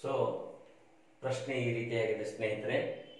So ಪ್ರಶ್ನೆ ಈ ರೀತಿಯಾಗಿದೆ ಸ್ನೇಹಿತರೆ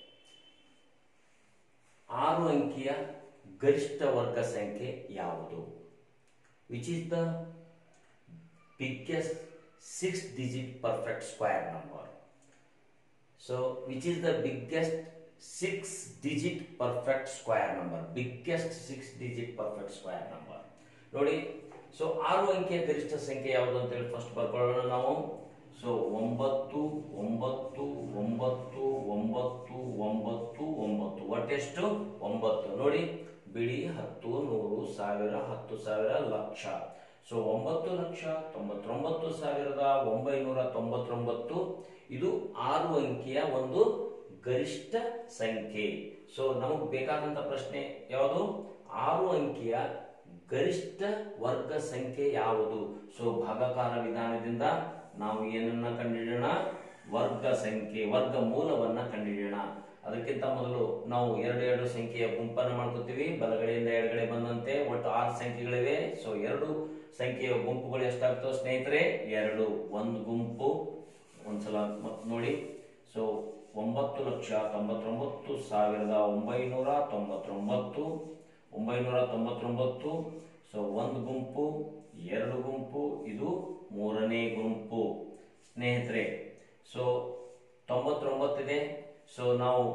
ಆರು ಅಂಕಿಯ ಗರಿಷ್ಠ ವರ್ಗ ಸಂಖ್ಯೆ ಯಾವುದು which is the biggest six digit perfect square number so which is the biggest six digit perfect square number biggest six digit perfect square number ನೋಡಿ ಸೊ ಆರು ಅಂಕಿಯ ಗರಿಷ್ಠ ಸಂಖ್ಯೆ ಯಾವುದು ಅಂತ ಹೇಳಿ ಫಸ್ಟ್ ಬರ್ಕೊಳ್ಳೋಣ ನಾವು ಸೊ ಒಂಬತ್ತು ಒಂಬತ್ತು ಒಂಬತ್ತು ಒಂಬತ್ತು ಒಂಬತ್ತು ಒಂಬತ್ತು ಒಟ್ಟೆಷ್ಟು ಒಂಬತ್ತು ನೋಡಿ ಬಿಡಿ ಹತ್ತು ನೂರು ಸಾವಿರ ಹತ್ತು ಸಾವಿರ ಲಕ್ಷ ಸೊ ಒಂಬತ್ತು ಲಕ್ಷ ತೊಂಬತ್ತೊಂಬತ್ತು ಸಾವಿರದ ಒಂಬೈನೂರ ತೊಂಬತ್ತೊಂಬತ್ತು ಇದು ಆರು ಅಂಕಿಯ ಒಂದು ಗರಿಷ್ಠ ಸಂಖ್ಯೆ ಸೊ ನಮಗೆ ಬೇಕಾದಂತ ಪ್ರಶ್ನೆ ಯಾವುದು ಆರು ಅಂಕಿಯ ಗರಿಷ್ಠ ವರ್ಗ ಸಂಖ್ಯೆ ಯಾವುದು ಸೊ ಭಾಗಾಕಾರ ವಿಧಾನದಿಂದ ನಾವು ಏನನ್ನ ಕಂಡುಹಿಡಿಯೋಣ ವರ್ಗ ಸಂಖ್ಯೆ ವರ್ಗ ಮೂಲವನ್ನ ಕಂಡುಹಿಡಿಯೋಣ ಅದಕ್ಕಿಂತ ಮೊದಲು ನಾವು ಎರಡು ಎರಡು ಸಂಖ್ಯೆಯ ಗುಂಪನ್ನು ಮಾಡ್ಕೋತೀವಿ ಬಲಗಡೆಯಿಂದ ಎಡಗಡೆ ಬಂದಂತೆ ಒಟ್ಟು ಆರು ಸಂಖ್ಯೆಗಳಿವೆ ಸೊ ಎರಡು ಸಂಖ್ಯೆಯ ಗುಂಪುಗಳು ಎಷ್ಟಾಗ್ತವೆ ಸ್ನೇಹಿತರೆ ಎರಡು ಒಂದು ಗುಂಪು ಒಂದ್ಸಲ ಮತ್ ನೋಡಿ ಸೊ ಒಂಬತ್ತು ಲಕ್ಷ ತೊಂಬತ್ತೊಂಬತ್ತು ಸಾವಿರದ ಒಂಬೈನೂರ ತೊಂಬತ್ತೊಂಬತ್ತು ಒಂಬೈನೂರ ತೊಂಬತ್ತೊಂಬತ್ತು ಸೊ ಒಂದು ಗುಂಪು ಎರಡು ಗುಂಪು ಇದು ಮೂರನೇ ಗುಂಪು ಸ್ನೇಹಿತರೆ ಸೊ ತೊಂಬತ್ತೊಂಬತ್ತಿದೆ ಸೊ ನಾವು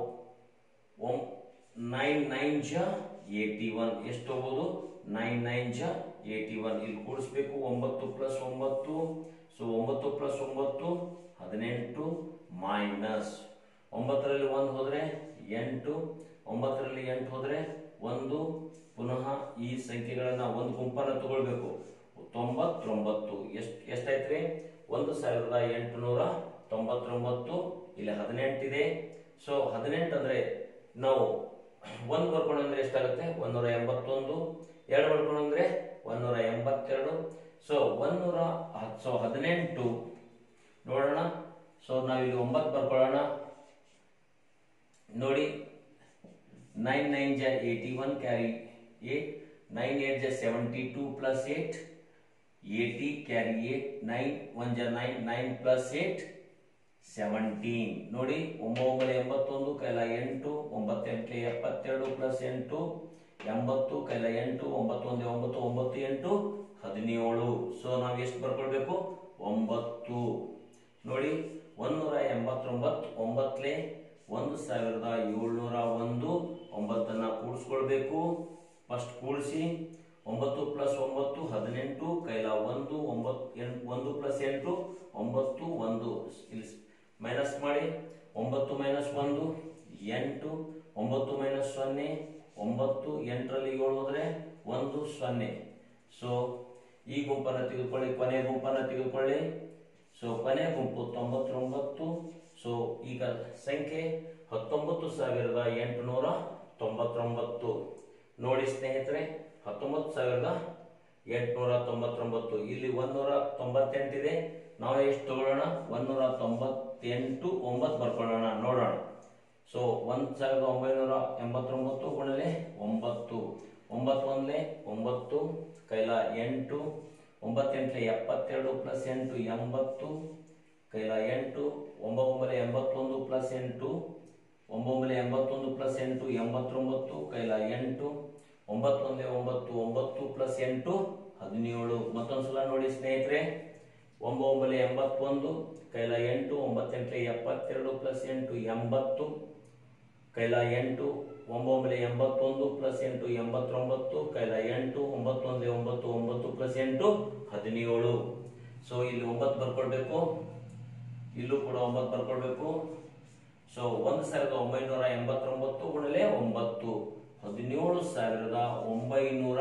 ನೈನ್ ನೈನ್ ಜ ಏಟಿ ಒನ್ ಎಷ್ಟು ಹೋಗೋದು ನೈನ್ ನೈನ್ ಜ ಏಟಿ ಒನ್ ಇಲ್ಲಿ ಕೂಡಿಸ್ಬೇಕು ಒಂಬತ್ತು ಪ್ಲಸ್ ಒಂಬತ್ತು ಸೊ ಒಂಬತ್ತು ಪ್ಲಸ್ ಒಂಬತ್ತು ಹದಿನೆಂಟು ಮೈನಸ್ ಒಂಬತ್ತರಲ್ಲಿ ಒಂದು ಹೋದ್ರೆ ಎಂಟು ಒಂಬತ್ತರಲ್ಲಿ ಎಂಟು ಹೋದ್ರೆ ಒಂದು ಪುನಃ ಈ ಸಂಖ್ಯೆಗಳನ್ನ ಒಂದು ಗುಂಪನ್ನ ತಗೊಳ್ಬೇಕು ತೊಂಬತ್ತೊಂಬತ್ತು ಎಷ್ಟು ಎಷ್ಟಾಯ್ತ್ರಿ ಒಂದು ಸಾವಿರದ ಎಂಟುನೂರ ತೊಂಬತ್ತೊಂಬತ್ತು ಇಲ್ಲಿ ಹದಿನೆಂಟಿದೆ ಸೊ ಹದಿನೆಂಟು ಅಂದ್ರೆ ನಾವು ಒಂದು ಬರ್ಕೊಂಡು ಅಂದ್ರೆ ಎಷ್ಟಾಗುತ್ತೆ ಒಂದೂರ ಎಂಬತ್ತೊಂದು ಎರಡು ಬರ್ಕೊಂಡು ಅಂದ್ರೆ ಒಂದೂರ ಎಂಬತ್ತೆರಡು ಸೊ ಒಂದೂರ ಸೊ ಹದಿನೆಂಟು ನೋಡೋಣ ಸೊ ನಾವಿಲ್ಲಿ ಒಂಬತ್ತು ಬರ್ಕೊಳ್ಳೋಣ ನೋಡಿ ನೈನ್ ನೈನ್ ಜ eighty one carry eight nine eight ಜ seventy two plus eight eighty carry eight nine one ಜ nine nine plus eight seventeen ನೋಡಿ ಒಂಬತ್ತು ಎಂಬತ್ತೊಂದು ಕೈಲ ಎಂಟು ಒಂಬತ್ತೆಂಟು ಎಪ್ಪತ್ತೆರಡು ಪ್ಲಸ್ ಎಂಟು ಎಂಬತ್ತು ಕೈಲ ಎಂಟು ಒಂಬತ್ತೊಂದು ಒಂಬತ್ತು ಒಂಬತ್ತು ಎಂಟು ಹದಿನೇಳು ಸೊ ನಾವು ಎಷ್ಟು ಬರ್ಕೊಳ್ಬೇಕು ಒಂಬತ್ತು ನೋಡಿ ಒಂದೂರ ಎಂಬತ್ತೊಂಬತ್ತು ಒಂಬತ್ತಲೆ ಒಂದು ಸಾವಿರದ ಏಳ್ನೂರ ಒಂದು ಒಂಬತ್ತನ್ನ ಕೂಡಿಸ್ಕೊಳ್ಬೇಕು ಫಸ್ಟ್ ಕೂಡಿಸಿ ಒಂಬತ್ತು ಪ್ಲಸ್ ಒಂಬತ್ತು ಹದಿನೆಂಟು ಕೈಲ ಒಂದು ಒಂಬತ್ತು ಎಂಟು ಒಂದು ಪ್ಲಸ್ ಎಂಟು ಒಂಬತ್ತು ಒಂದು ಇಲ್ಲಿ ಮೈನಸ್ ಮಾಡಿ ಒಂಬತ್ತು ಮೈನಸ್ ಒಂದು ಎಂಟು ಒಂಬತ್ತು ಮೈನಸ್ ಸೊನ್ನೆ ಒಂಬತ್ತು ಎಂಟರಲ್ಲಿ ಏಳು ಹೋದ್ರೆ ಒಂದು ಸೊನ್ನೆ ಸೊ ಈ ಗುಂಪನ್ನು ತೆಗೆದುಕೊಳ್ಳಿ ಕೊನೆ ಗುಂಪನ್ನು ತೆಗೆದುಕೊಳ್ಳಿ ಸೊ ಕೊನೆ ಗುಂಪು ತೊಂಬತ್ತೊಂಬತ್ತು ಸೊ ಈಗ ಸಂಖ್ಯೆ ಹತ್ತೊಂಬತ್ತು ಸಾವಿರದ ಎಂಟುನೂರ ತೊಂಬತ್ತೊಂಬತ್ತು ನೋಡಿ ಸ್ನೇಹಿತರೆ ಹತ್ತೊಂಬತ್ತು ಸಾವಿರದ ಎಂಟುನೂರ ತೊಂಬತ್ತೊಂಬತ್ತು ಇಲ್ಲಿ ಒಂದೂರ ತೊಂಬತ್ತೆಂಟಿದೆ ನಾವು ಎಷ್ಟು ತಗೊಳ್ಳೋಣ ಒಂದೂರ ತೊಂಬತ್ತೆಂಟು ಒಂಬತ್ತು ಬರ್ಕೊಳ್ಳೋಣ ನೋಡೋಣ ಸೊ ಒಂದ್ ಸಾವಿರದ ಒಂಬೈನೂರ ಎಂಬತ್ತೊಂಬತ್ತು ಗುಣಲೆ ಒಂಬತ್ತು ಒಂಬತ್ತು ಒಂದ್ಲೆ ಒಂಬತ್ತು ಕೈಲ ಎಂಟು ಒಂಬತ್ತೆಂಟ್ಲೆ ಎಪ್ಪತ್ತೆರಡು ಪ್ಲಸ್ ಎಂಟು ಎಂಬತ್ತು ಕೈಲ ಎಂಟು ಒಂಬೊಂಬಲೆ ಎಂಬತ್ತೊಂದು ಪ್ಲಸ್ ಎಂಟು ಒಂಬೊಂಬಲೆ ಎಂಬತ್ತೊಂದು ಪ್ಲಸ್ ಎಂಟು ಎಂಬತ್ತೊಂಬತ್ತು ಕೈಲ ಎಂಟು ಒಂಬತ್ತೊಂದೇ ಒಂಬತ್ತು ಒಂಬತ್ತು ಪ್ಲಸ್ ಎಂಟು ಹದಿನೇಳು ಮತ್ತೊಂದ್ಸಲ ನೋಡಿ ಸ್ನೇಹಿತರೆ ಒಂಬೊಂಬಲೆ ಎಂಬತ್ತೊಂದು ಕೈಲ ಎಂಟು ಒಂಬತ್ತೆಂಟ್ಲೆ ಎಪ್ಪತ್ತೆರಡು ಪ್ಲಸ್ ಎಂಟು ಎಂಬತ್ತು ಕೈಲ ಎಂಟು ಒಂಬೊಂಬಲೆ ಎಂಬತ್ತೊಂದು ಪ್ಲಸ್ ಎಂಟು ಎಂಬತ್ತೊಂಬತ್ತು ಕೈಲ ಎಂಟು ಒಂಬತ್ತೊಂದೇ ಒಂಬತ್ತು ಒಂಬತ್ತು ಪ್ಲಸ್ ಎಂಟು ಹದಿನೇಳು ಸೊ ಇಲ್ಲಿ ಒಂಬತ್ತು ಬರ್ಕೊಳ್ಬೇಕು ಇಲ್ಲೂ ಕೂಡ ಒಂಬತ್ತು ಬರ್ಕೊಳ್ಬೇಕು ಸೊ ಒಂದು ಸಾವಿರದ ಒಂಬೈನೂರ ಎಂಬತ್ತೊಂಬತ್ತು ಗುಣಲೆ ಒಂಬತ್ತು ಹದಿನೇಳು ಸಾವಿರದ ಒಂಬೈನೂರ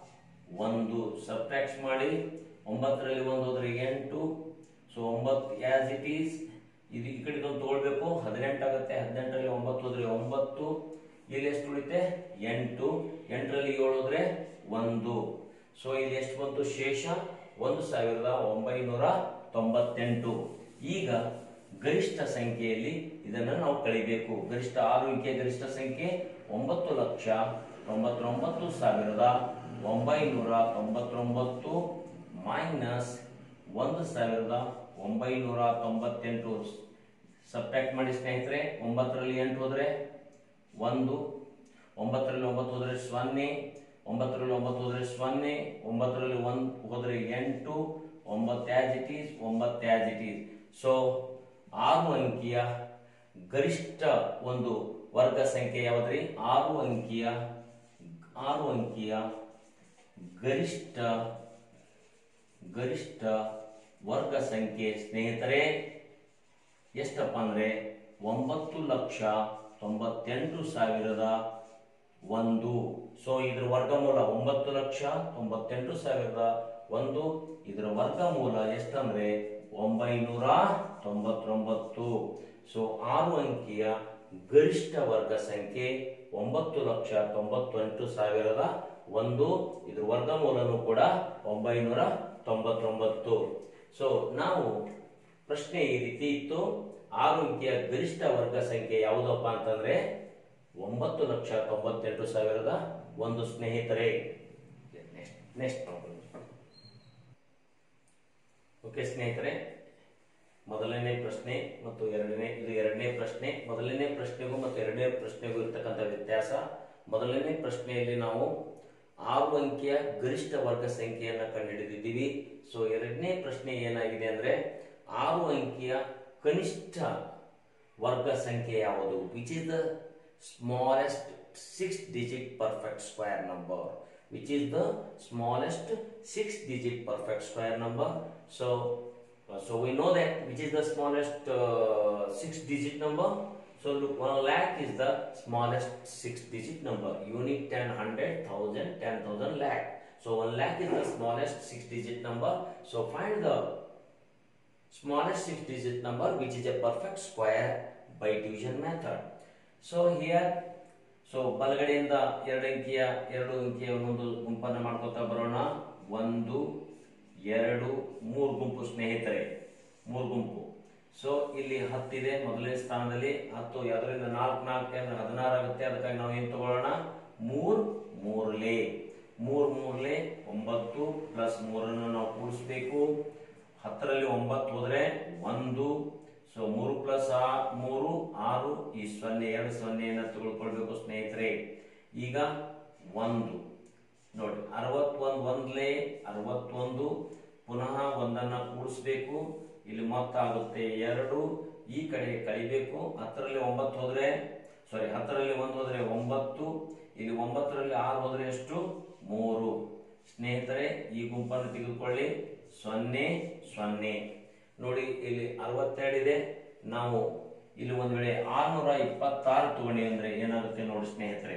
ಒಂದು ಸಬ್ಟ್ರಾಕ್ಟ್ ಮಾಡಿ ಒಂಬತ್ತರಲ್ಲಿ ಒಂದು ಹೋದ್ರೆ ಎಂಟು ಸೊ ಒಂಬತ್ತು ಆಸ್ ಇಟ್ ಈಸ್ ಇದು ಈ ಕಡೆ ಒಂದು ತಗೊಳ್ಬೇಕು ಹದಿನೆಂಟು ಆಗುತ್ತೆ ಹದಿನೆಂಟರಲ್ಲಿ ಒಂಬತ್ತು ಹೋದ್ರೆ ಒಂಬತ್ತು ಇಲ್ಲಿ ಎಷ್ಟು ಉಳಿತೆ ಎಂಟು ಎಂಟರಲ್ಲಿ ಏಳು ಹೋದ್ರೆ ಒಂದು ಸೊ ಇಲ್ಲಿ ಎಷ್ಟು ಬಂತು ಶೇಷ ಒಂದು ಸಾವಿರದ ಒಂಬೈನೂರ ತೊಂಬತ್ತೆಂಟು ಈಗ ಗರಿಷ್ಠ ಸಂಖ್ಯೆಯಲ್ಲಿ ಇದನ್ನು ನಾವು ಕಳಿಬೇಕು ಗರಿಷ್ಠ ಆರು ಅಂಕಿಯ ಗರಿಷ್ಠ ಸಂಖ್ಯೆ ಒಂಬತ್ತು ಲಕ್ಷ ತೊಂಬತ್ತೊಂಬತ್ತು ಸಾವಿರದ ಒಂಬೈನೂರ ತೊಂಬತ್ತೊಂಬತ್ತು ಮೈನಸ್ ಒಂದು ಸಾವಿರದ ಒಂಬೈನೂರ ತೊಂಬತ್ತೆಂಟು ಸಬ್ಟ್ರಾಕ್ಟ್ ಮಾಡಿ ಸ್ನೇಹಿತರೆ ಒಂಬತ್ತರಲ್ಲಿ ಎಂಟು ಹೋದರೆ ಒಂದು ಒಂಬತ್ತರಲ್ಲಿ ಒಂಬತ್ತು ಹೋದರೆ ಸೊನ್ನೆ ಒಂಬತ್ತರಲ್ಲಿ ಒಂಬತ್ತು ಹೋದರೆ ಸೊನ್ನೆ ಒಂಬತ್ತರಲ್ಲಿ ಒಂದು ಹೋದರೆ ಎಂಟು ಒಂಬತ್ತು ಆಸ್ ಇಟ್ ಈಸ್ ಒಂಬತ್ತು ಆಸ್ ಇಟ್ ಈಸ್ ಸೊ ಆರು ಅಂಕಿಯ ಗರಿಷ್ಠ ಒಂದು ವರ್ಗ ಸಂಖ್ಯೆ ಯಾವ್ದ್ರಿ ಆರು ಅಂಕಿಯ ಆರು ಅಂಕಿಯ ಗರಿಷ್ಠ ಗರಿಷ್ಠ ವರ್ಗ ಸಂಖ್ಯೆ ಸ್ನೇಹಿತರೆ ಎಷ್ಟಪ್ಪ ಅಂದ್ರೆ ಒಂಬತ್ತು ಲಕ್ಷ ತೊಂಬತ್ತೆಂಟು ಸಾವಿರದ ಒಂದು ಸೊ ಇದ್ರ ವರ್ಗಮೂಲ ಒಂಬತ್ತು ಲಕ್ಷ ತೊಂಬತ್ತೆಂಟು ಸಾವಿರದ ಒಂದು ಇದರ ವರ್ಗಮೂಲ ಎಷ್ಟಂದ್ರೆ ಒಂಬೈನೂರ ತೊಂಬತ್ತೊಂಬತ್ತು ಸೊ ಆರು ಅಂಕಿಯ ಗರಿಷ್ಠ ವರ್ಗ ಸಂಖ್ಯೆ ಒಂಬತ್ತು ಲಕ್ಷ ತೊಂಬತ್ತೆಂಟು ಸಾವಿರದ ಒಂದು ಇದ್ರ ವರ್ಗಮೂಲನೂ ಕೂಡ ಒಂಬೈನೂರ ತೊಂಬತ್ತೊಂಬತ್ತು ಸೊ ನಾವು ಪ್ರಶ್ನೆ ಈ ರೀತಿ ಇತ್ತು ಆರು ಅಂಕಿಯ ಗರಿಷ್ಠ ವರ್ಗ ಸಂಖ್ಯೆ ಯಾವುದಪ್ಪ ಅಂತಂದ್ರೆ ಒಂಬತ್ತು ಲಕ್ಷ ತೊಂಬತ್ತೆಂಟು ಸಾವಿರದ ಒಂದು ಸ್ನೇಹಿತರೆ ನೆಕ್ಸ್ಟ್ ಪ್ರಾಬ್ಲಮ್ ಓಕೆ ಸ್ನೇಹಿತರೆ ಮೊದಲನೇ ಪ್ರಶ್ನೆ ಮತ್ತು ಎರಡನೇ ಇದು ಎರಡನೇ ಪ್ರಶ್ನೆ ಮೊದಲನೇ ಪ್ರಶ್ನೆಗೂ ಮತ್ತು ಎರಡನೇ ಪ್ರಶ್ನೆಗೂ ಇರ್ತಕ್ಕಂಥ ವ್ಯತ್ಯಾಸ ಮೊದಲನೇ ಪ್ರಶ್ನೆಯಲ್ಲಿ ನಾವು ಆರು ಅಂಕಿಯ ಗರಿಷ್ಠ ವರ್ಗ ಸಂಖ್ಯೆಯನ್ನು ಕಂಡುಹಿಡಿದಿದ್ದೀವಿ ಸೊ ಎರಡನೇ ಪ್ರಶ್ನೆ ಏನಾಗಿದೆ ಅಂದ್ರೆ ಆರು ಅಂಕಿಯ ಕನಿಷ್ಠ ವರ್ಗ ಸಂಖ್ಯೆ ಯಾವುದು which is the smallest six digit perfect square number which is the smallest six digit perfect square number so so we know that which is the smallest uh, six digit number so look 1 lakh is the smallest six digit number unit 10 100 1000 10000 lakh so 1 lakh is the smallest six digit number so find the smallest six digit number which is a perfect square by division method so here so ಬಲಗಡೆಯಿಂದ ಎರಡು ಅಂಕಿಯ ಎರಡು ಅಂಕಿಯ ಒಂದೊಂದು ಗುಂಪನ್ನು ಮಾಡ್ಕೊತಾ ಬರೋಣ ಒಂದು ಎರಡು ಮೂರು ಗುಂಪು ಸ್ನೇಹಿತರೆ ಮೂರು ಗುಂಪು ಸೊ ಇಲ್ಲಿ ಹತ್ತಿದೆ ಮೊದಲನೇ ಸ್ಥಾನದಲ್ಲಿ ಹತ್ತು ಅದರಿಂದ ನಾಲ್ಕು ನಾಲ್ಕು ಅಂದ್ರೆ ಹದಿನಾರು ಆಗುತ್ತೆ ಅದಕ್ಕಾಗಿ ನಾವು ಏನು ತಗೊಳ್ಳೋಣ ಮೂರ್ ಮೂರ್ಲೆ ಮೂರ್ ಮೂರ್ಲೆ ಒಂಬತ್ತು ಪ್ಲಸ್ ಮೂರನ್ನು ನಾವು ಕೂಡಿಸ್ಬೇಕು ಹತ್ತರಲ್ಲಿ ಒಂಬತ್ತು ಹೋದ್ರೆ ಒಂದು ಸೊ ಮೂರು ಪ್ಲಸ್ ಆ ಮೂರು ಆರು ಈ ಸೊನ್ನೆ ಎರಡು ಸೊನ್ನೆಯನ್ನು ತೆಗೆದುಕೊಳ್ಬೇಕು ಸ್ನೇಹಿತರೆ ಈಗ ಒಂದು ನೋಡಿ ಅರವತ್ತೊಂದು ಒಂದ್ಲೆ ಅರವತ್ತೊಂದು ಪುನಃ ಒಂದನ್ನ ಕೂಡಿಸ್ಬೇಕು ಇಲ್ಲಿ ಮೊತ್ತ ಆಗುತ್ತೆ ಎರಡು ಈ ಕಡೆ ಕಳಿಬೇಕು ಹತ್ತರಲ್ಲಿ ಒಂಬತ್ತು ಹೋದ್ರೆ ಸಾರಿ ಹತ್ತರಲ್ಲಿ ಒಂದು ಹೋದ್ರೆ ಒಂಬತ್ತು ಇಲ್ಲಿ ಒಂಬತ್ತರಲ್ಲಿ ಆರು ಹೋದ್ರೆ ಎಷ್ಟು ಮೂರು ಸ್ನೇಹಿತರೆ ಈ ಗುಂಪನ್ನು ತೆಗೆದುಕೊಳ್ಳಿ ಸೊನ್ನೆ ಸೊನ್ನೆ ನೋಡಿ ಇಲ್ಲಿ ಅರವತ್ತೆರಡು ಇದೆ ನಾವು ಇಲ್ಲಿ ಒಂದ್ ವೇಳೆ ಆರ್ನೂರ ಇಪ್ಪತ್ತಾರು ತಗೊಂಡಿ ಅಂದ್ರೆ ಏನಾಗುತ್ತೆ ನೋಡಿ ಸ್ನೇಹಿತರೆ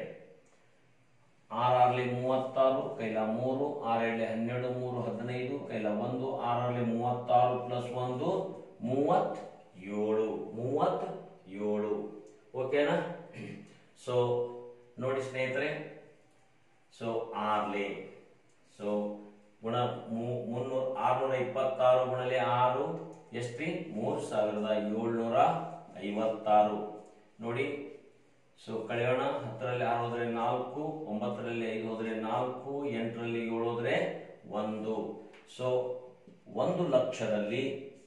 ಆರಲ್ಲಿ ಮೂವತ್ತಾರು ಕೈಲ ಮೂರು ಆರಲ್ಲಿ ಹನ್ನೆರಡು ಮೂರು ಹದಿನೈದು ಕೈಲ ಒಂದು ಆರಲ್ಲಿ ಮೂವತ್ತಾರು ಪ್ಲಸ್ ಒಂದು ಮೂವತ್ ಏಳು ಮೂವತ್ ಏಳು ಓಕೆನಾ ಸೊ ನೋಡಿ ಸ್ನೇಹಿತರೆ ಸೊ ಆರ್ಲೆ ಸೊ ಗುಣ ಮೂ- ಮುನ್ನೂರ ಆರ್ನೂರ ಇಪ್ಪತ್ತಾರು ಗುಣಲೆ ಆರು ಎಷ್ಟ್ರಿ ಮೂರ್ ಸಾವಿರದ ಏಳ್ನೂರ ಐವತ್ತಾರು ನೋಡಿ ಸೊ ಕಳೆಯೋಣ ಹತ್ತರಲ್ಲಿ ಆರು ಹೋದ್ರೆ ನಾಲ್ಕು ಒಂಬತ್ತರಲ್ಲಿ ಐದು ಹೋದ್ರೆ ನಾಲ್ಕು ಎಂಟರಲ್ಲಿ ಏಳು ಹೋದ್ರೆ ಒಂದು ಸೊ ಒಂದು ಲಕ್ಷದಲ್ಲಿ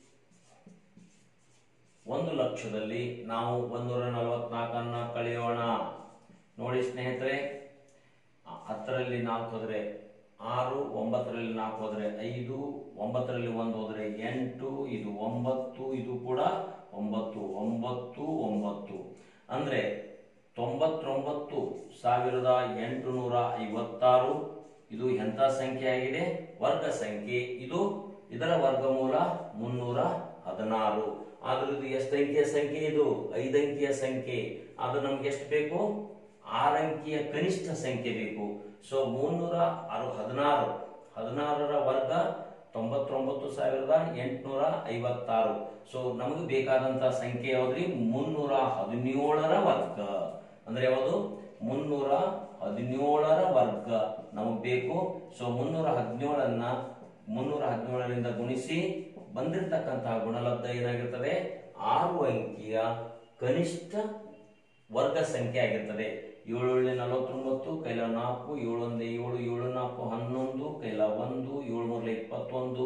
ಒಂದು ಲಕ್ಷದಲ್ಲಿ ನಾವು ಒಂದೂರ ನಲವತ್ನಾಲ್ಕನ್ನ ಕಳೆಯೋಣ ನೋಡಿ ಸ್ನೇಹಿತರೆ ಆ- ಹತ್ತರಲ್ಲಿ ನಾಲ್ಕು ಹೋದ್ರೆ ಆರು ಒಂಬತ್ತರಲ್ಲಿ ನಾಲ್ಕು ಹೋದ್ರೆ ಐದು ಒಂಬತ್ತರಲ್ಲಿ ಒಂದು ಹೋದ್ರೆ ಎಂಟು ಇದು ಒಂಬತ್ತು ಇದು ಕೂಡ ಒಂಬತ್ತು ಒಂಬತ್ತು ಒಂಬತ್ತು ಅಂದ್ರೆ ತೊಂಬತ್ತೊಂಬತ್ತು ಸಾವಿರದ ಎಂಟುನೂರ ಐವತ್ತಾರು ಇದು ಎಂಥ ಸಂಖ್ಯೆ ಆಗಿದೆ ವರ್ಗ ಸಂಖ್ಯೆ ಇದು ಇದರ ವರ್ಗಮೂಲ ಮುನ್ನೂರ ಹದಿನಾರು ಆದ್ರೆ ಇದು ಎಷ್ಟು ಅಂಕಿಯ ಸಂಖ್ಯೆ ಇದು ಐದಂಕಿಯ ಸಂಖ್ಯೆ ಅದು ನಮ್ಗೆ ಎಷ್ಟು ಬೇಕು ಆರಂಕಿಯ ಕನಿಷ್ಠ ಸಂಖ್ಯೆ ಬೇಕು ಸೊ ಮುನ್ನೂರ ಅರು ಹದಿನಾರು ಹದಿನಾರರ ವರ್ಗ ತೊಂಬತ್ತೊಂಬತ್ತು ಸಾವಿರದ ಎಂಟುನೂರ ಐವತ್ತಾರು ಸೊ ನಮಗೆ ಬೇಕಾದಂತ ಸಂಖ್ಯೆ ಯಾವ್ದ್ರಿ ಮುನ್ನೂರ ಹದಿನೇಳರ ವರ್ಗ ಅಂದ್ರೆ ಯಾವುದು ಮುನ್ನೂರ ಹದಿನೇಳರ ವರ್ಗ ನಮಗ್ ಬೇಕು ಸೊ ಮುನ್ನೂರ ಹದಿನೇಳನ್ನ ಮುನ್ನೂರ ಹದಿನೇಳರಿಂದ ಗುಣಿಸಿ ಬಂದಿರತಕ್ಕಂತಹ ಗುಣಲಬ್ಧ ಏನಾಗಿರ್ತದೆ ಆರು ಅಂಕಿಯ ಕನಿಷ್ಠ ವರ್ಗ ಸಂಖ್ಯೆ ಆಗಿರ್ತದೆ ಏಳು ಏಳು ನಲವತ್ತೊಂಬತ್ತು ಕೈಲ ನಾಲ್ಕು ಏಳು ಒಂದೇ ಏಳು ಏಳು ನಾಲ್ಕು ಹನ್ನೊಂದು ಕೈಲ ಒಂದು ಏಳು ಮೂರಲೆ ಇಪ್ಪತ್ತೊಂದು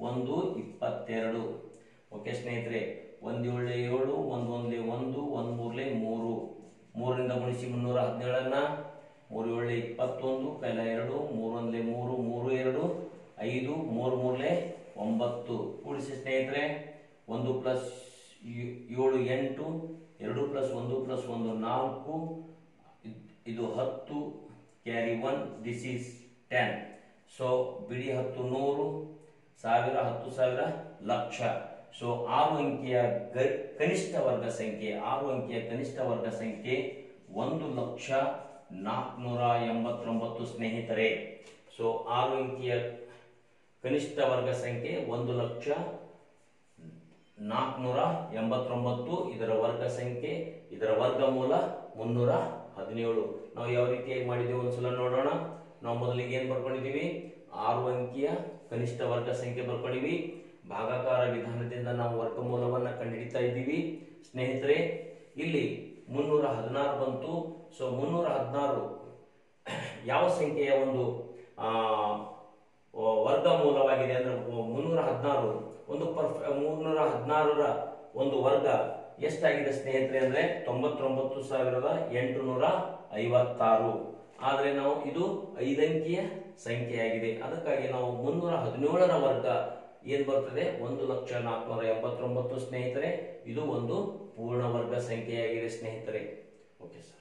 ಒಂದು ಇಪ್ಪತ್ತೆರಡು ಓಕೆ ಸ್ನೇಹಿತರೆ ಒಂದು ಏಳೆ ಏಳು ಒಂದು ಒಂದ್ಲೆ ಒಂದು ಒಂದು ಮೂರ್ಲೆ ಮೂರು ಮೂರರಿಂದ ಗುಣಿಸಿ ಮುನ್ನೂರ ಹದಿನೇಳನ್ನ ಮೂರು ಏಳೆ ಇಪ್ಪತ್ತೊಂದು ಕೈಲ ಎರಡು ಮೂರು ಒಂದ್ಲೆ ಮೂರು ಮೂರು ಎರಡು ಐದು ಮೂರು ಮೂರ್ಲೆ ಒಂಬತ್ತು ಕೂಡಿಸಿ ಸ್ನೇಹಿತರೆ ಒಂದು ಪ್ಲಸ್ ಏಳು ಎಂಟು ಎರಡು ಪ್ಲಸ್ ಒಂದು ಪ್ಲಸ್ ಒಂದು ನಾಲ್ಕು ಇದ್- ಇದು ಹತ್ತು carry one this is ten so ಬಿಡಿ ಹತ್ತು ನೂರು ಸಾವಿರ ಹತ್ತು ಸಾವಿರ ಲಕ್ಷ ಸೊ ಆರು ಅಂಕಿಯ ಗ- ಕನಿಷ್ಠ ವರ್ಗ ಸಂಖ್ಯೆ ಆರು ಅಂಕಿಯ ಕನಿಷ್ಠ ವರ್ಗ ಸಂಖ್ಯೆ ಒಂದು ಲಕ್ಷ ನಾಲ್ಕುನೂರ ಎಂಬತ್ತೊಂಬತ್ತು ಸ್ನೇಹಿತರೆ ಸೊ ಆರು ಅಂಕಿಯ ಕನಿಷ್ಠ ವರ್ಗ ಸಂಖ್ಯೆ ಒಂದು ಲಕ್ಷ ನಾಲ್ಕುನೂರ ಎಂಬತ್ತೊಂಬತ್ತು ಇದರ ವರ್ಗ ಸಂಖ್ಯೆ ಇದರ ವರ್ಗಮೂಲ ಮುನ್ನೂರ ಹದಿನೇಳು ನಾವು ಯಾವ ರೀತಿಯಾಗಿ ಮಾಡಿದ್ದೀವಿ ಒಂದ್ಸಲ ನೋಡೋಣ ನಾವು ಮೊದಲಿಗೆ ಏನ್ ಬರ್ಕೊಂಡಿದೀವಿ ಆರು ಅಂಕಿಯ ಕನಿಷ್ಠ ವರ್ಗ ಸಂಖ್ಯೆ ಬರ್ಕೊಂಡಿವಿ ಭಾಗಾಕಾರ ವಿಧಾನದಿಂದ ನಾವು ವರ್ಗಮೂಲವನ್ನ ಕಂಡುಹಿಡಿತಾ ಇದ್ದೀವಿ ಸ್ನೇಹಿತರೆ ಇಲ್ಲಿ ಮುನ್ನೂರ ಹದಿನಾರು ಬಂತು ಸೊ ಮುನ್ನೂರ ಹದಿನಾರು ಯಾವ ಸಂಖ್ಯೆಯ ಒಂದು ಆ, ವರ್ಗಮೂಲವಾಗಿದೆ ಅಂದ್ರೆ ಮುನ್ನೂರ ಹದಿನಾರು ಒಂದು ಪರ್ಫ್ ಮುನ್ನೂರ ಹದಿನಾರರ ಒಂದು ವರ್ಗ ಎಷ್ಟಾಗಿದೆ ಸ್ನೇಹಿತರೆ ಅಂದ್ರೆ ತೊಂಬತ್ತೊಂಬತ್ತು ಸಾವಿರದ ಎಂಟುನೂರ ಐವತ್ತಾರು ಆದ್ರೆ ನಾವು ಇದು ಐದಂಕಿಯ ಸಂಖ್ಯೆಯಾಗಿದೆ ಅದಕ್ಕಾಗಿ ನಾವು ಮುನ್ನೂರ ಹದಿನೇಳರ ವರ್ಗ ಏನ್ ಬರ್ತದೆ ಒಂದು ಲಕ್ಷ ನಾಲ್ಕುನೂರ ಎಂಬತ್ತೊಂಬತ್ತು ಸ್ನೇಹಿತರೆ ಇದು ಒಂದು ಪೂರ್ಣ ವರ್ಗ ಸಂಖ್ಯೆಯಾಗಿದೆ ಸ್ನೇಹಿತರೆ ಓಕೆ ಸರ್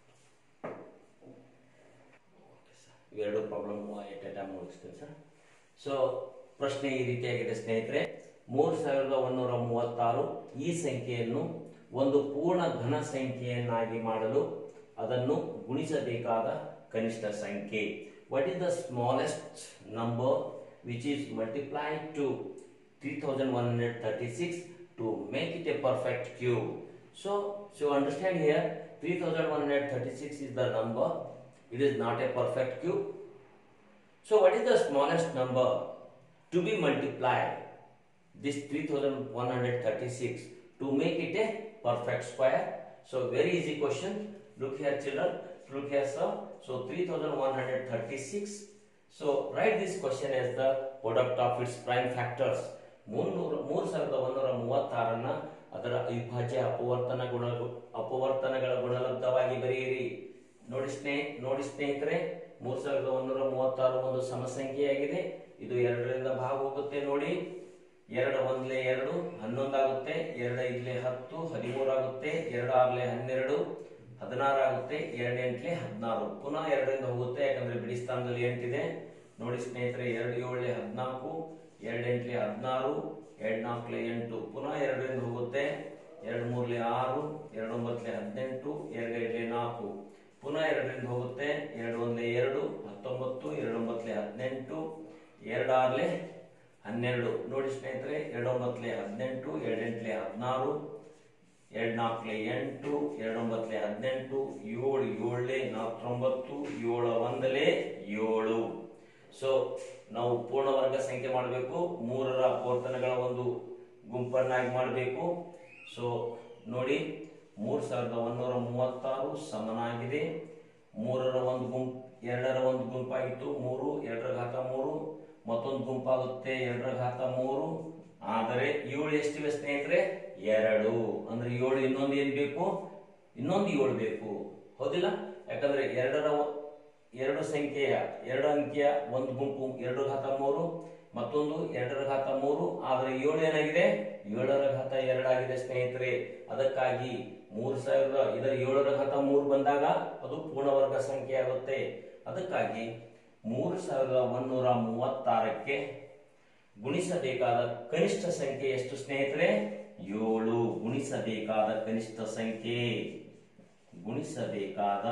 ಇವೆರಡು ಪ್ರಾಬ್ಲಮ್ ಎಟ್ ಎ ಟೈಮ್ ಮುಗಿಸ್ತೀನಿ ಸರ್ ಸೊ ಪ್ರಶ್ನೆ ಈ ರೀತಿಯಾಗಿದೆ ಸ್ನೇಹಿತರೆ ಮೂರು ಸಾವಿರದ ಒಂದೂರ ಮೂವತ್ತಾರು ಈ ಸಂಖ್ಯೆಯನ್ನು ಒಂದು ಪೂರ್ಣ ಘನ ಸಂಖ್ಯೆಯನ್ನಾಗಿ ಮಾಡಲು ಅದನ್ನು ಗುಣಿಸಬೇಕಾದ ಕನಿಷ್ಠ ಸಂಖ್ಯೆ what is the smallest number which is multiplied to three thousand one hundred thirty six to make it a perfect cube so so understand here three thousand one hundred thirty six is the number it is not a perfect cube. So what is the smallest number to be multiplied? This 3136 to make it a perfect square. So very easy question. Look here children. Look here sir. So 3136. So write this question as the product of its prime factors. ಮುನ್ನೂರ ಮೂರು ಸಾವಿರದ ಒಂದೂರ ಮೂವತ್ತಾರನ್ನ ಅದರ ಅವಿಭಾಜ್ಯ ಅಪವರ್ತನ ಗುಣ ಅಪವರ್ತನಗಳ ಗುಣಲಬ್ಧವಾಗಿ ಬರೆಯಿರಿ ನೋಡಿ ಸ್ನೇಹ ನೋಡಿ ಸ್ನೇಹಿತರೆ ಮೂರ್ ಸಾವಿರದ ಒಂದೂರ ಮೂವತ್ತಾರು ಒಂದು ಸಮಸಂಖ್ಯೆಯಾಗಿದೆ ಇದು ಎರಡರಿಂದ ಭಾಗ ಹೋಗುತ್ತೆ ನೋಡಿ ಎರಡು ಒಂದ್ಲೆ ಎರಡು ಹನ್ನೊಂದಾಗುತ್ತೆ ಎರಡು ಐದ್ಲೆ ಹತ್ತು ಹದಿಮೂರು ಆಗುತ್ತೆ ಎರಡು ಆರ್ಲೆ ಹನ್ನೆರಡು ಹದಿನಾರು ಆಗುತ್ತೆ ಎರಡು ಎಂಟ್ಲೆ ಹದಿನಾರು ಪುನಃ ಎರಡರಿಂದ ಹೋಗುತ್ತೆ ಯಾಕಂದ್ರೆ ಬಿಡಿ ಸ್ಥಾನದಲ್ಲಿ ಎಂಟಿದೆ ನೋಡಿ ಸ್ನೇಹಿತರೆ ಎರಡು ಏಳ್ಲೆ ಹದಿನಾಲ್ಕು ಎರಡು ಎಂಟ್ಲೆ ಹದಿನಾರು ಎರಡು ನಾಲ್ಕಲೆ ಎಂಟು ಪುನಃ ಎರಡರಿಂದ ಹೋಗುತ್ತೆ ಎರಡು ಮೂರ್ಲೆ ಆರು ಎರಡು ಒಂಬತ್ತಲೆ ಹದಿನೆಂಟು ಎರಡು ಐದ್ಲೆ ನಾಲ್ಕು ಪುನಃ ಎರಡರಿಂದ ಹೋಗುತ್ತೆ ಎರಡು ಒಂದ್ಲೆ ಎರಡು ಹತ್ತೊಂಬತ್ತು ಎರಡು ಒಂಬತ್ತಲೆ ಹದಿನೆಂಟು ಎರಡು ಆರ್ಲೆ ಹನ್ನೆರಡು ನೋಡಿ ಸ್ನೇಹಿತರೆ ಎರಡು ಒಂಬತ್ತಲೆ ಹದಿನೆಂಟು ಎರಡು ಎಂಟ್ಲೆ ಹದಿನಾರು ಎರಡು ನಾಲ್ಕಲೆ ಎಂಟು ಎರಡು ಒಂಬತ್ತಲೆ ಹದಿನೆಂಟು ಏಳು ಏಳಲೆ ನಾಲ್ಕೊಂಬತ್ತು ಏಳು ಒಂದಲೆ ಏಳು ಸೊ ನಾವು ಪೂರ್ಣ ವರ್ಗ ಸಂಖ್ಯೆ ಮಾಡಬೇಕು ಮೂರರ ಅಪವರ್ತನಗಳ ಒಂದು ಗುಂಪನ್ನಾಗಿ ಮಾಡಬೇಕು ಸೊ ನೋಡಿ ಮೂರ್ ಸಾವಿರದ ಒಂದೂರ ಮೂವತ್ತಾರು ಸಮನಾಗಿದೆ ಮೂರರ ಒಂದು ಗುಂಪು ಎರಡರ ಒಂದು ಗುಂಪಾಗಿತ್ತು ಮೂರು ಎರಡರ ಘಾತ ಮೂರು ಮತ್ತೊಂದು ಗುಂಪಾಗುತ್ತೆ ಎರಡರ ಘಾತ ಮೂರು ಆದರೆ ಏಳು ಎಷ್ಟಿವೆ ಸ್ನೇಹಿತರೆ ಎರಡು ಅಂದ್ರೆ ಏಳು ಇನ್ನೊಂದು ಏನ್ ಬೇಕು ಇನ್ನೊಂದು ಏಳು ಬೇಕು ಹೌದಿಲ್ಲ ಯಾಕಂದ್ರೆ ಎರಡರ ಒ- ಎರಡು ಸಂಖ್ಯೆಯ ಎರಡು ಅಂಕಿಯ ಒಂದು ಗುಂಪು ಎರಡು ಘಾತ ಮೂರು ಮತ್ತೊಂದು ಎರಡರ ಘಾತ ಮೂರು ಆದರೆ ಏಳು ಏನಾಗಿದೆ ಏಳರ ಘಾತ ಎರಡಾಗಿದೆ ಸ್ನೇಹಿತರೆ ಅದಕ್ಕಾಗಿ ಮೂರು ಸಾವಿರದ ಇದರ ಏಳರ ಘಾತ ಮೂರು ಬಂದಾಗ ಅದು ಪೂರ್ಣವರ್ಗ ಸಂಖ್ಯೆ ಆಗುತ್ತೆ ಅದಕ್ಕಾಗಿ ಮೂರು ಸಾವಿರದ ಒಂದೂರ ಮೂವತ್ತಾರಕ್ಕೆ ಗುಣಿಸಬೇಕಾದ ಕನಿಷ್ಠ ಸಂಖ್ಯೆ ಎಷ್ಟು ಸ್ನೇಹಿತರೆ ಏಳು ಗುಣಿಸಬೇಕಾದ ಕನಿಷ್ಠ ಸಂಖ್ಯೆ ಗುಣಿಸಬೇಕಾದ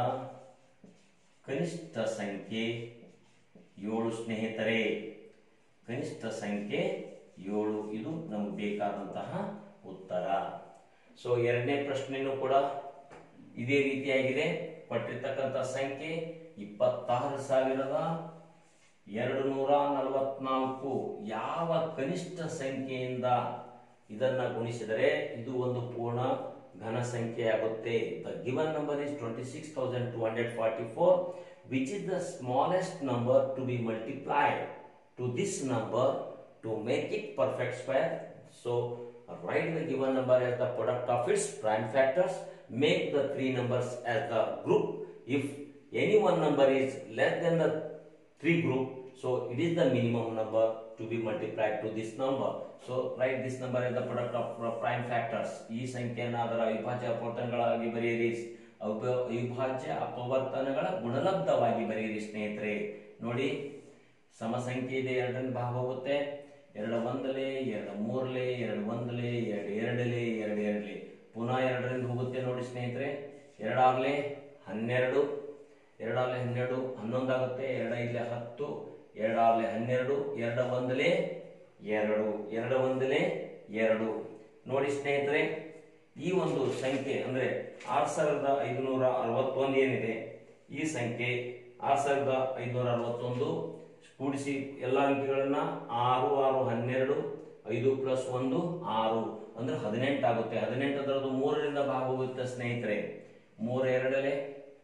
ಕನಿಷ್ಠ ಸಂಖ್ಯೆ ಏಳು ಸ್ನೇಹಿತರೆ ಕನಿಷ್ಠ ಸಂಖ್ಯೆ ಏಳು ಇದು ನಮಗೆ ಬೇಕಾದಂತಹ ಉತ್ತರ ಸೊ ಎರಡನೇ ಪ್ರಶ್ನೆನೂ ಕೂಡ ಇದೇ ರೀತಿಯಾಗಿದೆ ಪಟ್ಟಿರ್ತಕ್ಕಂಥ ಸಂಖ್ಯೆ ಇಪ್ಪತ್ತಾರು ಸಾವಿರದ ಎರಡು ನೂರ ನಲವತ್ನಾಲ್ಕು ಯಾವ ಕನಿಷ್ಠ ಸಂಖ್ಯೆಯಿಂದ ಇದನ್ನ ಗುಣಿಸಿದರೆ ಇದು ಒಂದು ಪೂರ್ಣ ಘನ ಸಂಖ್ಯೆ ಆಗುತ್ತೆ the given number is twenty six thousand two hundred forty four which is the smallest number to be multiplied to this number to make it perfect square. So write the given number as the product of its prime factors. Make the three numbers as the group. If any one number is less than the three group, so it is the minimum number to be multiplied to this number. So write this number as the product of uh, prime factors. ಈ ಸಂಖ್ಯೆಯನ್ನು ಅದರ ಅವಿಭಾಜ್ಯ ಅಪವರ್ತನಗಳಾಗಿ ಬರೆಯಿರಿ ಅಪ ಅವಿಭಾಜ್ಯ ಅಪವರ್ತನಗಳ ಗುಣಲಬ್ಧವಾಗಿ ಬರೆಯಿರಿ ಸ್ನೇಹಿತರೆ ನೋಡಿ ಸಮ ಸಂಖ್ಯೆ ಇದೆ ಎರಡರಿಂದ ಭಾಗ ಹೋಗುತ್ತೆ ಎರಡು ಒಂದಲೆ ಎರಡು ಮೂರಲೆ ಎರಡು ಒಂದಲೆ ಎರಡು ಎರಡಲೆ ಎರಡು ಎರಡಲೆ ಪುನಃ ಎರಡರಿಂದ ಹೋಗುತ್ತೆ ನೋಡಿ ಸ್ನೇಹಿತರೆ ಎರಡಾಗ್ಲೆ ಹನ್ನೆರಡು ಎರಡಾಗ್ಲೆ ಹನ್ನೆರಡು ಹನ್ನೊಂದಾಗುತ್ತೆ ಎರಡು ಐದ್ಲೆ ಹತ್ತು ಎರಡಾಗ್ಲೆ ಹನ್ನೆರಡು ಎರಡು ಒಂದಲೆ ಎರಡು ಎರಡು ಒಂದಲೆ ಎರಡು ನೋಡಿ ಸ್ನೇಹಿತರೆ ಈ ಒಂದು ಸಂಖ್ಯೆ ಅಂದ್ರೆ ಆರ್ ಸಾವಿರದ ಐದುನೂರ ಅರವತ್ತೊಂದು ಏನಿದೆ ಈ ಸಂಖ್ಯೆ ಆರ್ ಸಾವಿರದ ಐದುನೂರ ಅರವತ್ತೊಂದು ಕೂಡಿಸಿ ಎಲ್ಲ ಅಂಕಿಗಳನ್ನ ಆರು ಆರು ಹನ್ನೆರಡು ಐದು ಪ್ಲಸ್ ಒಂದು ಆರು ಅಂದ್ರೆ ಹದಿನೆಂಟು ಆಗುತ್ತೆ ಹದಿನೆಂಟು ಅದರದ್ದು ಮೂರರಿಂದ ಭಾಗ ಹೋಗುತ್ತೆ ಸ್ನೇಹಿತರೆ ಮೂರ ಎರಡಲೆ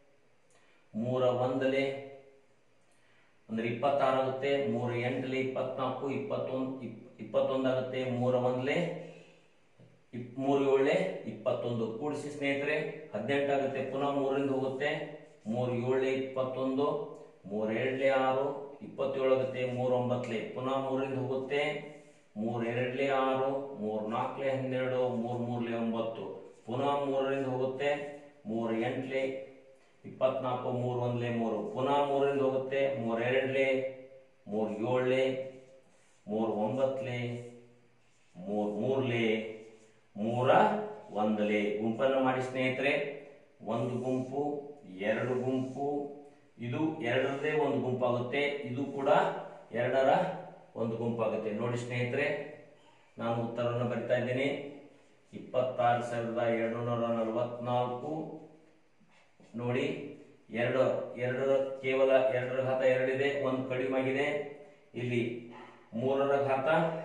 ಮೂರ ಒಂದಲೆ ಅಂದ್ರೆ ಇಪ್ಪತ್ತಾರು ಆಗುತ್ತೆ ಮೂರ ಎಂಟಲೆ ಇಪ್ಪತ್ನಾಲ್ಕು ಇಪ್ಪತ್ತೊಂದು ಇಪ್ಪತ್ತೊಂದು ಆಗುತ್ತೆ ಮೂರ ಒಂದಲೆ ಇಪ್ ಮೂರು ಏಳೆ ಇಪ್ಪತ್ತೊಂದು ಕೂಡಿಸಿ ಸ್ನೇಹಿತರೆ ಹದಿನೆಂಟು ಆಗುತ್ತೆ ಪುನಃ ಮೂರರಿಂದ ಹೋಗುತ್ತೆ ಮೂರು ಏಳೆ ಇಪ್ಪತ್ತೊಂದು ಮೂರ ಎರಡ್ಲೆ ಆರು ಇಪ್ಪತ್ತೇಳು ಆಗುತ್ತೆ ಮೂರ ಒಂಬತ್ತಲೆ ಪುನಃ ಮೂರಿಂದ ಹೋಗುತ್ತೆ ಮೂರ ಎರಡ್ಲೆ ಆರು ಮೂರ್ ನಾಲ್ಕಲೆ ಹನ್ನೆರಡು ಮೂರ್ ಮೂರ್ಲೆ ಒಂಬತ್ತು ಪುನಃ ಮೂರರಿಂದ ಹೋಗುತ್ತೆ ಮೂರ್ ಎಂಟ್ಲೆ ಇಪ್ಪತ್ನಾಲ್ಕು ಮೂರ್ ಒಂದ್ಲೆ ಮೂರು ಪುನಃ ಮೂರರಿಂದ ಹೋಗುತ್ತೆ ಮೂರ್ ಎರಡ್ಲೆ ಮೂರ್ ಏಳ್ಲೆ ಮೂರ್ ಒಂಬತ್ಲೆ ಮೂರ್ ಮೂರ್ಲೆ ಮೂರ ಒಂದಲೆ ಗುಂಪನ್ನು ಮಾಡಿ ಸ್ನೇಹಿತರೆ ಒಂದು ಗುಂಪು ಎರಡು ಗುಂಪು ಇದು ಎರಡರದೇ ಒಂದು ಗುಂಪಾಗುತ್ತೆ ಇದು ಕೂಡ ಎರಡರ ಒಂದು ಗುಂಪಾಗುತ್ತೆ ನೋಡಿ ಸ್ನೇಹಿತರೆ ನಾನು ಉತ್ತರವನ್ನು ಬರಿತಾ ಇದ್ದೇನೆ ಇಪ್ಪತ್ತಾರು ಸಾವಿರದ ಏಳುನೂರ ನಲವತ್ನಾಲ್ಕು ನೋಡಿ ಎರಡು ಎರಡರ ಕೇವಲ ಎರಡರ ಘಾತ ಎರಡಿದೆ ಒಂದು ಕಡಿಮೆ ಆಗಿದೆ ಇಲ್ಲಿ ಮೂರರ ಘಾತ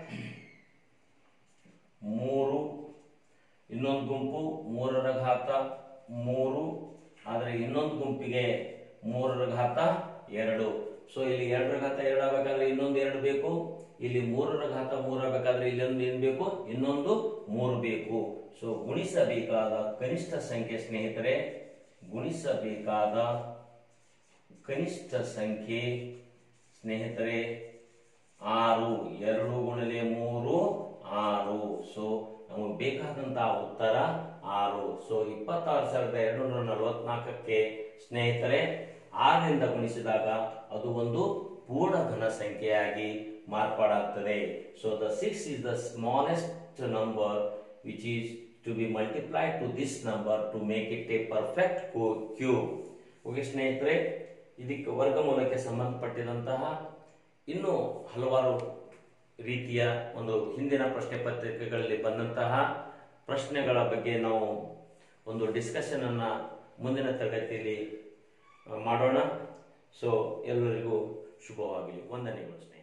ಮೂರು ಇನ್ನೊಂದು ಗುಂಪು ಮೂರರ ಘಾತ ಮೂರು ಆದರೆ ಇನ್ನೊಂದು ಗುಂಪಿಗೆ ಮೂರರ ಘಾತ ಎರಡು ಸೊ ಇಲ್ಲಿ ಎರಡರ ಘಾತ ಎರಡು ಆಗಬೇಕಾದ್ರೆ ಇನ್ನೊಂದು ಎರಡು ಬೇಕು ಇಲ್ಲಿ ಮೂರರ ಘಾತ ಮೂರು ಆಗಬೇಕಾದ್ರೆ ಇಲ್ಲೊಂದು ಏನ್ ಬೇಕು ಇನ್ನೊಂದು ಮೂರು ಬೇಕು ಸೊ ಗುಣಿಸಬೇಕಾದ ಕನಿಷ್ಠ ಸಂಖ್ಯೆ ಸ್ನೇಹಿತರೆ ಗುಣಿಸಬೇಕಾದ ಕನಿಷ್ಠ ಸಂಖ್ಯೆ ಸ್ನೇಹಿತರೆ ಆರು ಎರಡು ಗುಣಲೆ ಮೂರು ಆರು ಸೊ ನಮಗೆ ಬೇಕಾದಂತಹ ಉತ್ತರ ಆರು ಸೊ ಇಪ್ಪತ್ತಾರು ಸಾವಿರದ ಎರಡು ನೂರ ನಲವತ್ನಾಲ್ಕಕ್ಕೆ ಸ್ನೇಹಿತರೆ ಆರರಿಂದ ಗುಣಿಸಿದಾಗ ಅದು ಒಂದು ಪೂರ್ಣ ಘನ ಸಂಖ್ಯೆಯಾಗಿ ಮಾರ್ಪಾಡಾಗ್ತದೆ so the six is the smallest number which is to be multiplied to this number to make it a perfect cube okay ಸ್ನೇಹಿತರೆ ಇದಕ್ಕೆ ವರ್ಗಮೂಲಕ್ಕೆ ಸಂಬಂಧಪಟ್ಟಿದಂತಹ ಇನ್ನೂ ಹಲವಾರು ರೀತಿಯ ಒಂದು ಹಿಂದಿನ ಪ್ರಶ್ನೆ ಪತ್ರಿಕೆಗಳಲ್ಲಿ ಬಂದಂತಹ ಪ್ರಶ್ನೆಗಳ ಬಗ್ಗೆ ನಾವು ಒಂದು ಡಿಸ್ಕಷನ್ ಅನ್ನ ಮುಂದಿನ ತರಗತಿಯಲ್ಲಿ ಆ, ಮಾಡೋಣ ಸೊ ಎಲ್ಲರಿಗೂ ಶುಭವಾಗಲಿ ವಂದನೆಗಳು ಸ್ನೇಹಿತರೆ.